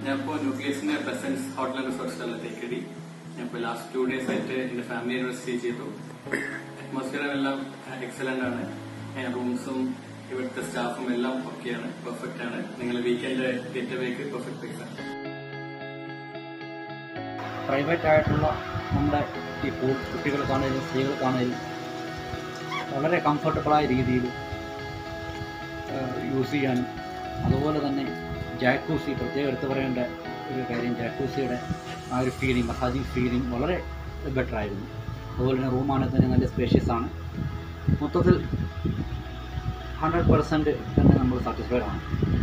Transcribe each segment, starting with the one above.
ഞാനിപ്പോ ന്യൂക്ലിയസിന്റെ presence hotel and റിസോർട്ട്സിലുള്ള തേക്കടി ഞാനിപ്പോ ലാസ്റ്റ് ടു ഡേയ്സ് ആയിട്ട് എന്റെ ഫാമിലി സ്റ്റേ ചെയ്തു അറ്റ്മോസ്ഫിയർ എല്ലാം എക്സലന്റ് ആണ് റൂംസും ഇവിടുത്തെ സ്റ്റാഫും എല്ലാം ഓക്കെയാണ് പെർഫെക്റ്റ് ആണ് നിങ്ങൾ weekend getaway perfect place ആണ് പ്രൈവറ്റ് ആയിട്ടുള്ള നമ്മുടെ ഈ പൂൾ കുട്ടികൾക്കാണെങ്കിലും സ്ത്രീകൾക്കാണെങ്കിലും വളരെ കംഫർട്ടബിളായ രീതിയിൽ യൂസ് ചെയ്യാനും അതുപോലെ തന്നെ ജാക്കൂസി പ്രത്യേകം എടുത്തു പറയേണ്ട ഒരു കാര്യം ജാക്കൂസിയുടെ ആ ഒരു ഫീലിംഗ് മസാജിങ് ഫീലിംഗ് വളരെ ബെറ്റർ ആയിരുന്നു അതുപോലെ തന്നെ റൂമാണെങ്കിൽ തന്നെ നല്ല സ്പേഷ്യസ് ആണ് മൊത്തത്തിൽ ഹൺഡ്രഡ് പെർസെൻറ്റ് തന്നെ നമ്മൾ സാറ്റിസ്ഫൈഡ് ആണ്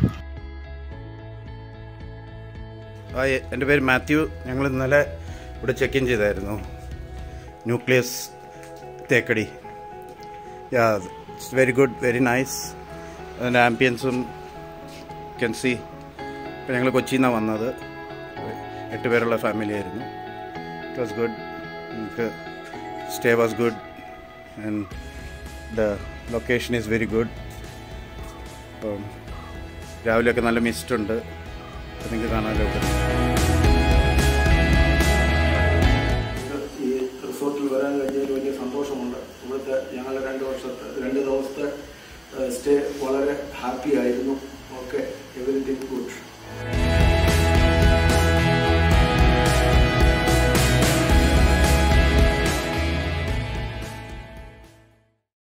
ഹായ് എൻ്റെ പേര് മാത്യു ഞങ്ങൾ ഇന്നലെ ഇവിടെ ചെക്ക് ഇൻ ചെയ്തായിരുന്നു Nucleus Thekkady yeah it's very good very nice അതിൻ്റെ ആംബിയൻസും കെൻ സി ഇപ്പം ഞങ്ങൾ കൊച്ചിയിൽ നിന്നാണ് വന്നത് എട്ട് പേരുള്ള ഫാമിലി ആയിരുന്നു ഇറ്റ് വാസ് ഗുഡ് നമുക്ക് stay was good and the location is very good അപ്പം രാവിലെയൊക്കെ നല്ല മിസ്റ്റ് ഉണ്ട് നിങ്ങൾക്ക് കാണാമല്ലോ